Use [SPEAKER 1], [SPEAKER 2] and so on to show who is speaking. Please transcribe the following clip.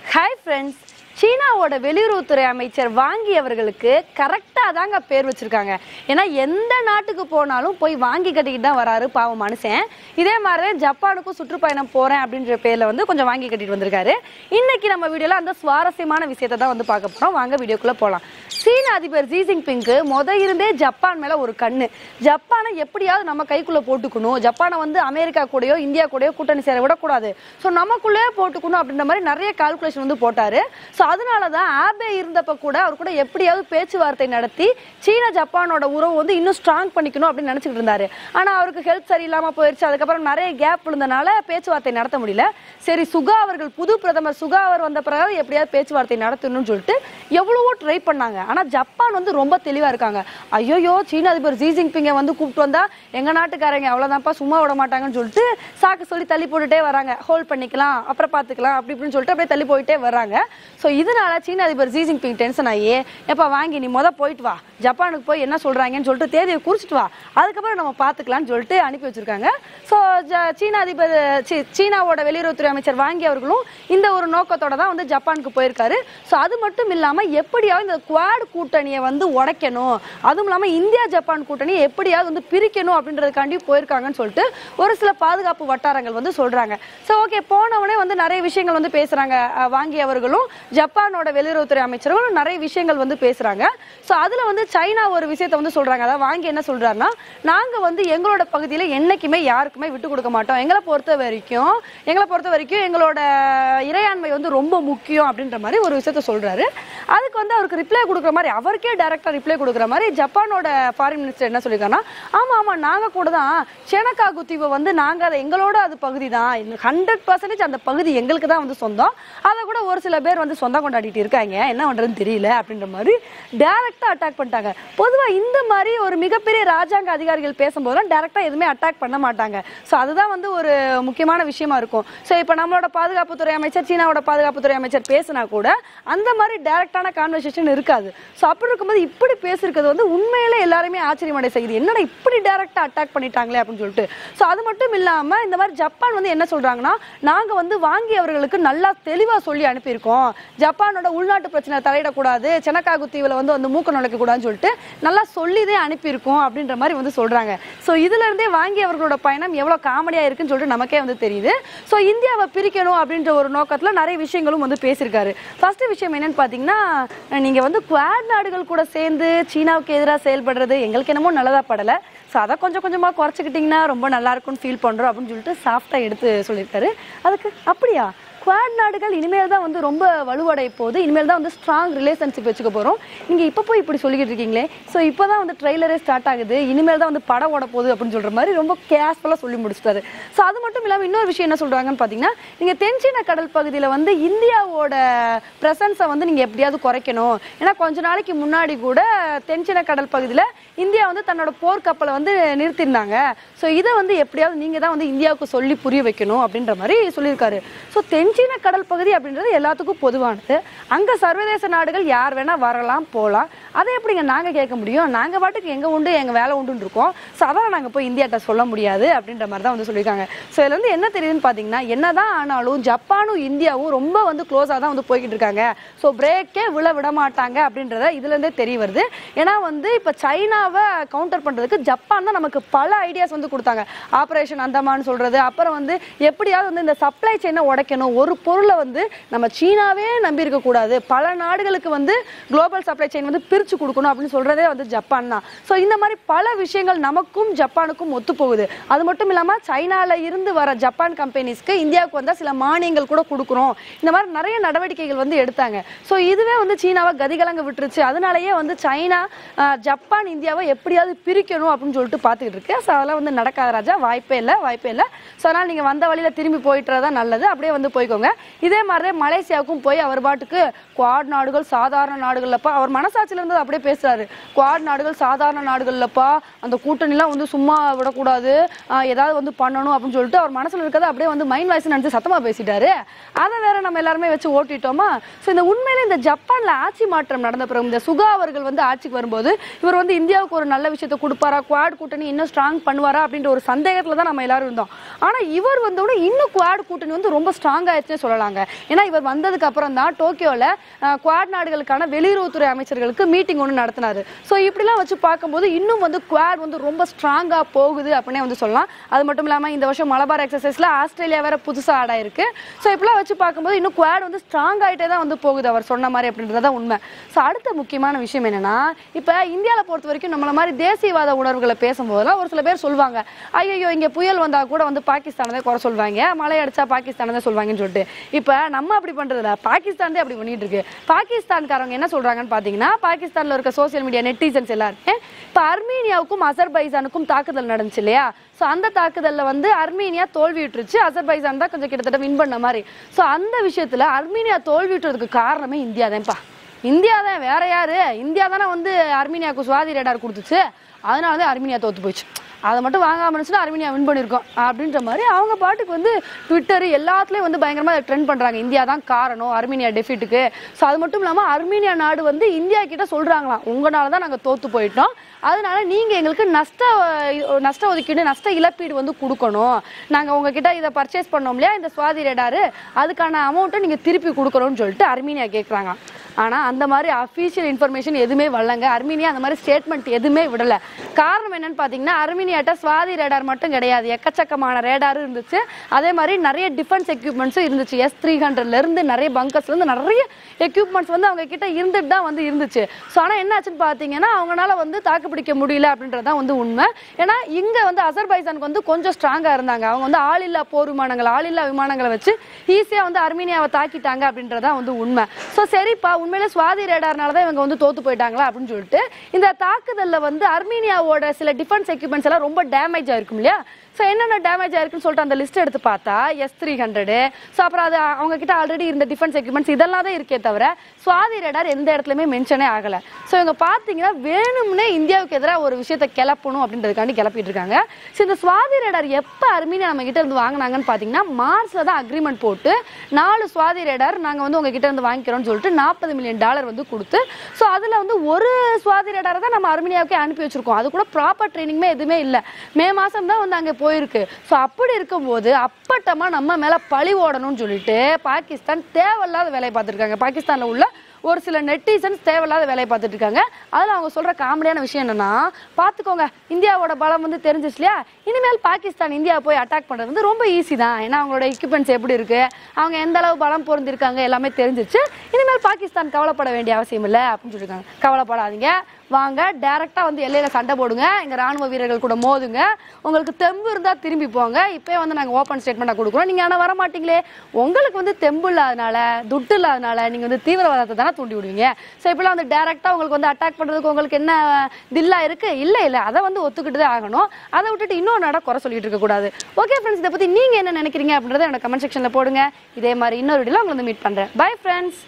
[SPEAKER 1] hi friends சீனாவோட வெளியுறவுத்துறை அமைச்சர் வாங்கி அவர்களுக்கு கரெக்டாக தாங்க பேர் வச்சிருக்காங்க ஏன்னா எந்த நாட்டுக்கு போனாலும் போய் வாங்கி கட்டிக்கிட்டு தான் வராரு பாவம் மனுஷன் இதே மாதிரி ஜப்பானுக்கும் சுற்றுப்பயணம் போகிறேன் அப்படின்ற பேரில் வந்து கொஞ்சம் வாங்கி கட்டிட்டு வந்திருக்காரு இன்னைக்கு நம்ம வீடியோவில் அந்த சுவாரஸ்யமான விஷயத்தை தான் வந்து பார்க்க போகிறோம் வாங்க வீடியோக்குள்ளே போகலாம் சீன அதிபர் ஜி ஜின்பிங்க்கு முத இருந்தே ஜப்பான் மேல ஒரு கண்ணு ஜப்பானை எப்படியாவது நம்ம கைக்குள்ள போட்டுக்கணும் ஜப்பானை வந்து அமெரிக்கா கூடயோ இந்தியா கூடயோ கூட்டணி சேர விடக்கூடாது ஸோ நமக்குள்ளே போட்டுக்கணும் அப்படின்ற மாதிரி நிறைய கால்குலேஷன் வந்து போட்டாரு ஸோ அதனால தான் ஆபே இருந்தப்ப கூட அவர் கூட எப்படியாவது பேச்சுவார்த்தை நடத்தி சீன ஜப்பானோட உறவு வந்து இன்னும் ஸ்ட்ராங் பண்ணிக்கணும் அப்படின்னு நினைச்சிட்டு இருந்தாரு ஆனா அவருக்கு ஹெல்த் சரியில்லாம போயிருச்சு அதுக்கப்புறம் நிறைய கேப் விழுந்தனால பேச்சுவார்த்தை நடத்த முடியல சரி சுகா அவர்கள் புது பிரதமர் சுகா அவர் வந்த பிறகு எப்படியாவது பேச்சுவார்த்தை நடத்தணும்னு சொல்லிட்டு எவ்வளவோ ட்ரை பண்ணாங்க ஆனா ஜப்பான் வந்து ரொம்ப தெளிவா இருக்காங்க ஐயோயோ சீன அதிபர் ஜி ஜின்பிங்கை வந்து கூப்பிட்டு வந்தா எங்க நாட்டுக்காரங்க அவ்வளவுதான்ப்பா சும்மா விட மாட்டாங்கன்னு சொல்லிட்டு சாக்கு சொல்லி தள்ளி போட்டுட்டே வராங்க ஹோல்ட் பண்ணிக்கலாம் அப்புறம் பாத்துக்கலாம் அப்படி இப்படின்னு சொல்லிட்டு அப்படியே தள்ளி போயிட்டே வர்றாங்க ஸோ இதனால சீன அதிபர் ஜி ஜின்பிங் டென்ஷன் ஆகி எப்பா வாங்கி நீ முத போயிட்டு வா ஜப்பானுக்கு போய் என்ன சொல்றாங்கன்னு சொல்லிட்டு தேதியை குறிச்சிட்டு வா அதுக்கப்புறம் நம்ம பார்த்துக்கலாம்னு சொல்லிட்டு அனுப்பி வச்சிருக்காங்க ஸோ சீன அதிபர் சி- சீனாவோட வெளியுறவுத்துறை அமைச்சர் வாங்கி அவர்களும் இந்த ஒரு நோக்கத்தோட தான் வந்து ஜப்பானுக்கு போயிருக்காரு ஸோ அது மட்டும் இல்லாம எப்படியாவது இந்த குவாட் கூட்டணியை வந்து உடைக்கணும் அதுவும் இல்லாம இந்தியா ஜப்பான் கூட்டணியை எப்படியாவது வந்து பிரிக்கணும் அப்படின்றதுக்காண்டி போயிருக்காங்கன்னு சொல்லிட்டு ஒரு சில பாதுகாப்பு வட்டாரங்கள் வந்து சொல்றாங்க ஸோ ஓகே போனவனே வந்து நிறைய விஷயங்கள் வந்து பேசுறாங்க அஹ் வாங்கி அவர்களும் ஜப்பானோட வெளியுறவுத்துறை அமைச்சர்களும் நிறைய விஷயங்கள் வந்து பேசுறாங்க ஸோ அதுல வந்து சைனா ஒரு விஷயத்த வந்து சொல்றாங்க அதாவது வாங்கி என்ன சொல்றாருன்னா நாங்க வந்து எங்களோட பகுதியில என்னைக்குமே யாருக்குமே விட்டு கொடுக்க மாட்டோம் எங்களை பொறுத்த வரைக்கும் எங்களை பொறுத்த வரைக்கும் எங்களோட இறையாண்மை வந்து ரொம்ப முக்கியம் அப்படின்ற மாதிரி ஒரு விஷயத்த சொல்றாரு அதுக்கு வந்து அவருக்கு ரிப்ளை கொடுக்குற மாதிரி அவருக்கே டைரக்டா ரிப்ளை கொடுக்குற மாதிரி ஜப்பானோட ஃபாரின் மினிஸ்டர் என்ன சொல்லியிருக்காருன்னா ஆமா ஆமா நாங்க கூட தான் செனக்காகு தீவு வந்து நாங்க அதை எங்களோட அது பகுதி தான் ஹண்ட்ரட் பர்சன்டேஜ் அந்த பகுதி எங்களுக்கு தான் வந்து சொந்தம் அதை கூட ஒரு சில பேர் வந்து சொந்தம் கொண்டாடிட்டு இருக்காங்க என்ன பண்றதுன்னு தெரியல அப்படின்ற மாதிரி டைரக்டா அட்டாக் பண்ணிட்டாங்க பொதுவா இந்த மாதிரி ஒரு மிகப்பெரிய ராஜாங்க அதிகாரிகள் பேசும்போதெல்லாம் டைரக்டா எதுவுமே அட்டாக் பண்ண மாட்டாங்க ஸோ அதுதான் வந்து ஒரு முக்கியமான விஷயமா இருக்கும் ஸோ இப்போ நம்மளோட பாதுகாப்புத்துறை அமைச்சர் சீனாவோட பாதுகாப்புத்துறை அமைச்சர் பேசினா கூட அந்த மாதிரி டைரக்டான கான்வர்சேஷன் இருக்காது ஸோ அப்படி இருக்கும்போது இப்படி பேசிருக்கிறது வந்து உண்மையிலே எல்லாருமே ஆச்சரியமடை செய்யுது என்னடா இப்படி டைரக்டா அட்டாக் பண்ணிட்டாங்களே அப்படின்னு சொல்லிட்டு ஸோ அது மட்டும் இல்லாம இந்த மாதிரி ஜப்பான் வந்து என்ன சொல்றாங்கன்னா நாங்க வந்து வாங்கியவர்களுக்கு நல்லா தெளிவா சொல்லி அனுப்பியிருக்கோம் ஜப்பானோட உள்நாட்டு பிரச்சனை தலையிடக்கூடாது செனக்காகு தீவுல வந்து வந்து மூக்க நுழைக்க கூடாதுன்னு சொல்லிட்டு நல்லா சொல்லிதே அனுப்பியிருக்கோம் அப்படின்ற மாதிரி வந்து சொல்றாங்க ஸோ இதுல இருந்தே வாங்கி அவர்களோட பயணம் எவ்வளவு காமெடியா இருக்குன்னு சொல்லிட்டு நமக்கே வந்து தெரியுது ஸோ இந்தியாவை பிரிக்கணும் அப்படின்ற ஒரு நோக்கத்துல நிறைய விஷயங்களும் வந்து பேசியிருக்காரு ஃபர்ஸ்ட் விஷயம் என்னன்னு பாத்தீங்கன்னா நீங்க வந்து குவாட் நாடுகள் கூட சேர்ந்து சீனாவுக்கு எதிராக செயல்படுறது எங்களுக்கு என்னமோ நல்லதா படல ஸோ அதை கொஞ்சம் கொஞ்சமா குறைச்சிக்கிட்டிங்கன்னா ரொம்ப நல்லா இருக்கும்னு ஃபீல் பண்றோம் அப்படின்னு சொல்லிட்டு சாஃப்டா எடுத்து சொல்லியிருக்காரு அதுக்கு அப்படியா குவாட் நாடுகள் இனிமேல் தான் வந்து ரொம்ப வலுவடைய போகுது இனிமேல் தான் வந்து ஸ்ட்ராங் ரிலேஷன்ஷிப் வச்சுக்க போகிறோம் நீங்கள் இப்போ போய் இப்படி சொல்லிக்கிட்டு இருக்கீங்களே ஸோ இப்போ தான் வந்து ட்ரெய்லரே ஸ்டார்ட் ஆகுது இனிமேல் தான் வந்து படம் ஓட போகுது அப்படின்னு சொல்கிற மாதிரி ரொம்ப கேஷுவலாக சொல்லி முடிச்சிட்டாரு ஸோ அது மட்டும் இல்லாமல் இன்னொரு விஷயம் என்ன சொல்கிறாங்கன்னு பார்த்தீங்கன்னா நீங்கள் தென்சீன கடல் பகுதியில் வந்து இந்தியாவோட ப்ரெசன்ஸை வந்து நீங்கள் எப்படியாவது குறைக்கணும் ஏன்னா கொஞ்ச நாளைக்கு முன்னாடி கூட தென்சீன கடல் பகுதியில் இந்தியா வந்து தன்னோட போர்க்கப்பலை வந்து நிறுத்தியிருந்தாங்க ஸோ இதை வந்து எப்படியாவது நீங்கள் தான் வந்து இந்தியாவுக்கு சொல்லி புரிய வைக்கணும் அப்படின்ற மாதிரி சொல்லியிருக்காரு ஸோ தென்சீன கடல் பகுதி அப்படின்றது எல்லாத்துக்கும் பொதுவானது அங்கே சர்வதேச நாடுகள் யார் வேணால் வரலாம் போகலாம் அதை எப்படிங்க நாங்கள் கேட்க முடியும் நாங்கள் பாட்டுக்கு எங்கே உண்டு எங்கள் வேலை உண்டுன்னு இருக்கோம் ஸோ அதான் நாங்கள் போய் இந்தியாட்ட சொல்ல முடியாது அப்படின்ற மாதிரி தான் வந்து சொல்லியிருக்காங்க ஸோ இதுல இருந்து என்ன தெரியுதுன்னு பார்த்தீங்கன்னா என்னதான் ஆனாலும் ஜப்பானும் இந்தியாவும் ரொம்ப வந்து க்ளோஸாக தான் வந்து போய்கிட்டு இருக்காங்க ஸோ பிரேக்கே விழ விட மாட்டாங்க அப்படின்றத இதுலேருந்தே தெரிய வருது ஏன்னா வந்து இப்போ சைனாவை கவுண்டர் பண்ணுறதுக்கு ஜப்பான் தான் நமக்கு பல ஐடியாஸ் வந்து கொடுத்தாங்க ஆப்ரேஷன் அந்தமான்னு சொல்கிறது அப்புறம் வந்து எப்படியாவது வந்து இந்த சப்ளை செயினை உடைக்கணும் ஒரு பொருளை வந்து நம்ம சீனாவே நம்பி இருக்கக்கூடாது பல நாடுகளுக்கு வந்து குளோபல் சப்ளை செயின் வந்து பிரித்து கொடுக்கணும் அப்படின்னு சொல்கிறதே வந்து ஜப்பான் தான் ஸோ இந்த மாதிரி பல விஷயங்கள் நமக்கும் ஜப்பானுக்கும் ஒத்து போகுது அது மட்டும் இல்லாமல் சைனால இருந்து வர ஜப்பான் கம்பெனிஸ்க்கு இந்தியாவுக்கு வந்தால் சில மானியங்கள் கூட கொடுக்குறோம் இந்த மாதிரி நிறைய நடவடிக்கைகள் வந்து எடுத்தாங்க ஸோ இதுவே வந்து சீனாவை கதிகலங்க விட்டுருச்சு அதனாலயே வந்து சைனா ஆஹ், ஜப்பான் இந்தியாவை எப்படியாவது பிரிக்கணும் அப்படின்னு சொல்லிட்டு பார்த்துக்கிட்டு இருக்கு ஸோ அதெல்லாம் வந்து நடக்காத ராஜா வாய்ப்பே இல்லை வாய்ப்பே இல்லை ஸோ அதனால் நீங்கள் வந்த வழியில் திரும்பி போயிட்டுறதா நல்லது அப்படியே வந்து போய்க்கோங்க இதே மாதிரி மலேசியாவுக்கும் போய் அவர் பாட்டுக்கு குவாட் நாடுகள் சாதாரண நாடுகள்லப்பா அவர் மனசாட்சியில இருந்தது அப்படியே பேசுறாரு குவாட் நாடுகள் சாதாரண நாடுகள்லப்பா அந்த கூட்டணிலாம் வந்து சும்மா விடக்கூடாது ஆஹ் ஏதாவது வந்து பண்ணணும் அப்படின்னு சொல்லிட்டு அவர் மனசுல இருக்கிறத அப்படியே வந்து மைண்ட் வாய்ஸ் நினைச்சு சத்தமா பேசிட்டாரு அதை வேற நம்ம எல்லாருமே வச்சு ஓட்டிட்டோமா ஸோ இந்த உண்மையில இந்த ஜப்பான்ல ஆட்சி மாற்றம் நடந்த பிறகு இந்த சுகா அவர்கள் வந்து ஆட்சிக்கு வரும்போது இவர் வந்து இந்தியாவுக்கு ஒரு நல்ல விஷயத்தை கொடுப்பாரா குவாட் கூட்டணி இன்னும் ஸ்ட்ராங் பண்ணுவாரா அப்படின்ற ஒரு சந்தேகத்துல தான் நம்ம எல்லாரும் இருந்தோம் ஆனா இவர் வந்தோட இன்னும் குவாட் கூட்டணி வந்து ரொம்ப ஸ்ட்ராங் ஆயிடுச்சுன்னு சொல்லலாங்க ஏன்னா இவர் வந்ததுக்கு அப்புறம் தான் டோக்கியோல அஹ், குவாட் நாடுகளுக்கான வெளியுறவுத்துறை அமைச்சர்களுக்கு மீட்டிங் ஒன்று நடத்தினாரு ஸோ இப்படிலாம் வச்சு பார்க்கும்போது இன்னும் வந்து குவாட் வந்து ரொம்ப ஸ்ட்ராங்கா போகுது அப்படின்னே வந்து சொல்லலாம் அது மட்டும் இல்லாம இந்த வருஷம் மலபார் எக்ஸசைஸ்ல ஆஸ்திரேலியா வேற புதுசா ஆட் ஆயிருக்கு ஸோ இப்படிலாம் வச்சு பார்க்கும்போது இன்னும் குவாட் வந்து ஸ்ட்ராங் ஆயிட்டே தான் வந்து போகுது அவர் சொன்ன மாதிரி அப்படின்றது தான் உண்மை ஸோ அடுத்த முக்கியமான விஷயம் என்னன்னா இப்போ இந்தியாவில் பொறுத்த வரைக்கும் நம்மள மாதிரி தேசியவாத உணர்வுகளை பேசும்போதெல்லாம் ஒரு சில பேர் சொல்லுவாங்க ஐயோ இங்க புயல் வந்தா கூட வந்து பாகிஸ்தானை தான் குறை சொல்லுவாங்க மழை அடிச்சா பாகிஸ்தானை தான் சொல்லுவாங்கன்னு சொல்லிட்டு இப்போ நம்ம அப்படி பண்றதில்ல பாகிஸ்தான் தான் அப்படி பண்ணிட்டு இருக்கு பாகிஸ்தான்காரங்க என்ன சொல்றாங்கன்னு பாத்தீங்கன்னா பாகிஸ்தான்ல இருக்க சோசியல் மீடியா நெட்டிசன்ஸ் எல்லாருமே இப்போ அர்மீனியாவுக்கும் அசர்பைசானுக்கும் தாக்குதல் நடந்துச்சு இல்லையா ஸோ அந்த தாக்குதல்ல வந்து அர்மீனியா தோல்வி விட்டுருச்சு அசர்பைசான் தான் கொஞ்சம் கிட்டத்தட்ட வின் பண்ண மாதிரி ஸோ அந்த விஷயத்துல அர்மீனியா தோல்வி விட்டுறதுக்கு காரணமே இந்தியா தான்ப்பா இந்தியா தான் வேற யாரு இந்தியா தானே வந்து அர்மீனியாவுக்கு சுவாதி ரேடார் கொடுத்துச்சு அதனால தான் அர்மீனியா தோத்து போச்சு அதை மட்டும் வாங்காம இருந்துச்சுன்னா அர்மீனியா வின் பண்ணியிருக்கோம் அப்படின்ற மாதிரி அவங்க பாட்டுக்கு வந்து ட்விட்டர் எல்லாத்துலேயும் வந்து பயங்கரமாக ட்ரெண்ட் பண்ணுறாங்க இந்தியா தான் காரணம் அர்மீனியா டெஃபிட்டுக்கு ஸோ அது மட்டும் இல்லாமல் அர்மீனியா நாடு வந்து இந்தியா கிட்ட சொல்கிறாங்களாம் உங்களால தான் நாங்கள் தோத்து போயிட்டோம் அதனால நீங்கள் எங்களுக்கு நஷ்ட அஹ், நஷ்ட ஒதுக்கீடு நஷ்ட இழப்பீடு வந்து கொடுக்கணும் நாங்கள் உங்ககிட்ட இதை பர்ச்சேஸ் பண்ணோம் இல்லையா இந்த சுவாதி ரேடாரு அதுக்கான அமௌண்ட்டை நீங்கள் திருப்பி கொடுக்கணும்னு சொல்லிட்டு அர்மீனியா கேட்குறாங்க ஆனால் அந்த மாதிரி அஃபீஷியல் இன்ஃபர்மேஷன் எதுவுமே வரலங்க அர்மீனியா அந்த மாதிரி ஸ்டேட்மெண்ட் எதுவுமே விடல காரணம் என்னன்னு பார்த்தீங்கன்னா அர்மீனியாட்ட சுவாதி ரேடார் மட்டும் கிடையாது எக்கச்சக்கமான ரேடாரும் இருந்துச்சு அதே மாதிரி நிறைய டிஃபென்ஸ் எக்யூப்மெண்ட்ஸும் இருந்துச்சு எஸ் த்ரீ இருந்து நிறைய bunkers ல இருந்து நிறைய எக்யூப்மெண்ட்ஸ் வந்து அவங்க கிட்ட இருந்துட்டு தான் வந்து இருந்துச்சு ஸோ ஆனால் என்னாச்சுன்னு பார்த்தீங்கன்னா அவங்களால வந்து தாக்குப்பிடிக்க முடியல அப்படின்றது தான் வந்து உண்மை ஏன்னா இங்கே வந்து அசர்பைசானுக்கு வந்து கொஞ்சம் ஸ்ட்ராங்காக இருந்தாங்க அவங்க வந்து ஆளில்லா போர் விமானங்கள் ஆளில்லா விமானங்களை வச்சு ஈஸியாக வந்து அர்மீனியாவை தாக்கிட்டாங்க அப்படின்றதான் வந்து உண்மை ஸோ சரிப்பா உண்மையில சுவாதி ரேடார்னால தான் இவங்க வந்து தோத்து போயிட்டாங்களா அப்படின்னு சொல்லிட்டு இந்த தாக்குதல்ல வந்து அர்மீனியாவோட சில டிஃபென்ஸ் எக்யூப்மெண்ட்ஸ் எல்லாம் ரொம்ப டேமேஜ் ஆயிருக்கும் இல்லையா ஸோ என்னென்ன டேமேஜ் ஆயிருக்குன்னு சொல்லிட்டு அந்த லிஸ்ட் எடுத்து பார்த்தா எஸ் த்ரீ ஹண்ட்ரடு ஸோ அப்புறம் அது அவங்க கிட்ட ஆல்ரெடி இருந்த டிஃபென்ஸ் எக்யூப்மெண்ட்ஸ் இதெல்லாம் தான் இருக்கே தவிர சுவாதி ரேடார் எந்த இடத்துலையுமே மென்ஷனே ஆகலை ஸோ இவங்க பார்த்தீங்கன்னா வேணும்னே இந்தியாவுக்கு எதிராக ஒரு விஷயத்தை கிளப்பணும் அப்படின்றதுக்காண்டி கிளப்பிட்டு இருக்காங்க ஸோ இந்த சுவாதி ரேடார் எப்போ அர்மீனியா நம்ம கிட்ட இருந்து வாங்கினாங்கன்னு பார்த்தீங்கன்னா மார்ச்ல தான் அக்ரிமெண்ட் போட்டு நாலு சுவாதி ரேடார் நாங்கள் வந்து உங்க கிட்ட இருந்து வாங்கிக்கிறோம்னு சொல்லிட்டு நாற்பது மில்லியன் டாலர் வந்து கொடுத்து ஸோ அதில் வந்து ஒரு சுவாதி ரேடாரை தான் நம்ம அர்மீனியாவுக்கே அனுப்பி வச்சிருக்கோம் அது கூட ப்ராப்பர் ட்ரைனிங்குமே எதுவுமே இல்லை மே மாசம் தான் வந்து அங்கே போயிருக்கு ஸோ அப்படி இருக்கும்போது அப்பட்டமா நம்ம மேல பழி ஓடணும்னு சொல்லிட்டு பாகிஸ்தான் தேவையில்லாத வேலையை பார்த்துருக்காங்க பாகிஸ்தான்ல உள்ள ஒரு சில நெட்டிசன்ஸ் தேவையில்லாத வேலையை பார்த்துட்டு இருக்காங்க அதில் அவங்க சொல்ற காமெடியான விஷயம் என்னன்னா பார்த்துக்கோங்க இந்தியாவோட பலம் வந்து தெரிஞ்சிச்சு இல்லையா இனிமேல் பாகிஸ்தான் இந்தியா போய் அட்டாக் பண்றது வந்து ரொம்ப ஈஸி தான் ஏன்னா அவங்களோட எக்யூப்மெண்ட்ஸ் எப்படி இருக்கு அவங்க எந்த அளவு பலம் பொருந்திருக்காங்க எல்லாமே தெரிஞ்சிச்சு இனிமேல் பாகிஸ்தான் கவலைப்பட வேண்டிய அவசியம் இல்லை அப்படின்னு சொல்லியிருக்காங்க கவலைப்படாதீங்க வாங்க டைரக்டா வந்து எல்லையில சண்டை போடுங்க எங்க ராணுவ வீரர்கள் கூட மோதுங்க உங்களுக்கு தெம்பு இருந்தா திரும்பி போங்க இப்பயே வந்து நாங்க ஓப்பன் ஸ்டேட்மெண்டா கொடுக்குறோம் நீங்க ஆனா வர மாட்டீங்களே உங்களுக்கு வந்து தெம்பு இல்லாதனால துட்டு இல்லாதனால நீங்க வந்து தீவிரவாதத்தை தானே தூண்டி விடுவீங்க ஸோ இப்பெல்லாம் வந்து டைரக்டா உங்களுக்கு வந்து அட்டாக் பண்றதுக்கு உங்களுக்கு என்ன தில்லா இருக்கு இல்ல இல்ல அதை வந்து ஒத்துக்கிட்டு தான் ஆகணும் அதை விட்டுட்டு இன்னொரு நட குறை சொல்லிட்டு இருக்க கூடாது ஓகே ஃப்ரெண்ட்ஸ் இதை பத்தி நீங்க என்ன நினைக்கிறீங்க அப்படின்றத என்னோட கமெண்ட் செக்ஷன்ல போடுங்க இதே மாதிரி இன்னொரு வீடியோல உங்களை வந்து மீட் பண்றேன் பை ஃப்ரெண்ட்ஸ்